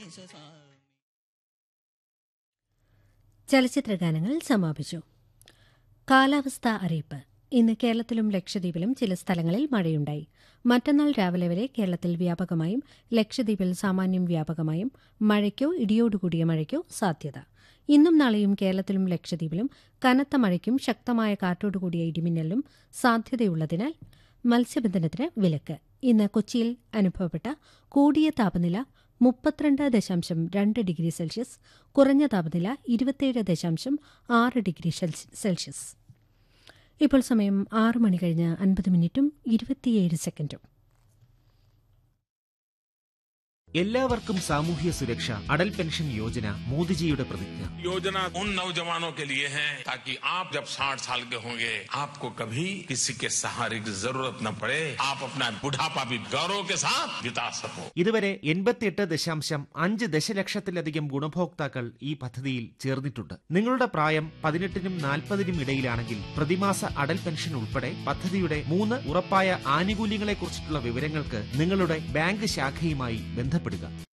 ചലച്ചിത്ര ഗാനങ്ങൾ സമാപിച്ചു കാലാവസ്ഥാ അറിയിപ്പ് ഇന്ന് കേരളത്തിലും ലക്ഷദ്വീപിലും ചില സ്ഥലങ്ങളിൽ മഴയുണ്ടായി മറ്റന്നാൾ രാവിലെ വരെ കേരളത്തിൽ വ്യാപകമായും ലക്ഷദ്വീപിൽ സാമാന്യം വ്യാപകമായും മഴയ്ക്കോ ഇടിയോടുകൂടിയ മഴയ്ക്കോ സാധ്യത ഇന്നും നാളെയും കേരളത്തിലും ലക്ഷദ്വീപിലും കനത്ത മഴയ്ക്കും ശക്തമായ കാറ്റോടുകൂടിയ ഇടിമിന്നലിനും സാധ്യതയുള്ളതിനാൽ മത്സ്യബന്ധനത്തിന് വിലക്ക് ഇന്ന് കൊച്ചിയിൽ അനുഭവപ്പെട്ട കൂടിയ താപനില മുപ്പത്തിരണ്ട് ദശാംശം രണ്ട് ഡിഗ്രി സെൽഷ്യസ് കുറഞ്ഞ താപനില ഇരുപത്തിയേഴ് ദശാംശം ആറ് ഡിഗ്രി സെൽസ്- സെൽഷ്യസ് ഇപ്പോൾ സമയം ആറ് മണി കഴിഞ്ഞ് അൻപത് മിനിറ്റും ഇരുപത്തിയേഴ് സെക്കൻഡും എല്ലാവർക്കും സാമൂഹ്യ സുരക്ഷ അടൽ പെൻഷൻ യോജന മോദിജിയുടെ പ്രതിജ്ഞ योजना उन नौजवानों के लिए है ताकि आप जब 60 साल के होंगे आपको कभी किसी के सहारे की जरूरत न पड़े आप अपना बुढ़ापा भी गौरव के साथ बिता सको ഇതുവരെ എൺപത്തിയെട്ട് ദശാംശം അഞ്ച് ദശലക്ഷത്തിലധികം ഗുണഭോക്താക്കൾ ഈ പദ്ധതിയിൽ ചേർന്നിട്ടുണ്ട് നിങ്ങളുടെ പ്രായം പതിനെട്ടിനും നാൽപ്പതിനും ഇടയിലാണെങ്കിൽ പ്രതിമാസ അടൽ പെൻഷൻ ഉൾപ്പെടെ പദ്ധതിയുടെ മൂന്ന് ഉറപ്പായ ആനുകൂല്യങ്ങളെക്കുറിച്ചിട്ടുള്ള വിവരങ്ങൾക്ക് നിങ്ങളുടെ ബാങ്ക് ശാഖയുമായി ബന്ധപ്പെടുക